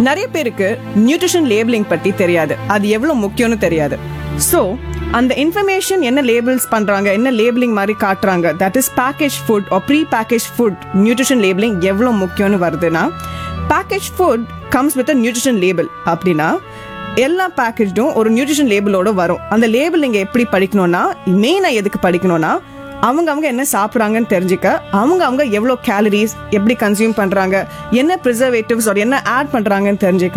நிறைய பேருக்கு nutrition labelling பத்தி தெரியாது அது எவ்வளவு முக்கியம்னு தெரியாது ஸோ அந்த இன்ஃபர்மேஷன் என்ன லேபிள்ஸ் பண்றாங்க என்ன லேபிளிங் மாதிரி காட்டுறாங்க that is package food or pre package food nutrition labelling எவ்வளவு முக்கியம்னு வருதுன்னா package food comes with nutrition label அப்படின்னா எல்லா பேக்கேஜும் ஒரு நியூட்ரிஷன் லேபிளோட வரும் அந்த லேபிள் நீங்க எப்படி படிக்கணும்னா மெயினாக எதுக்கு படிக்கணும்னா அவங்க அவங்க என்ன சாப்பிட்றாங்கன்னு தெரிஞ்சுக்க அவங்க அவங்க எவ்வளோ கேலரிஸ் எப்படி கன்சியூம் பண்றாங்க என்ன ப்ரிசர்வேட்டிவ்ஸ் என்ன ஆட் பண்றாங்கன்னு தெரிஞ்சுக்க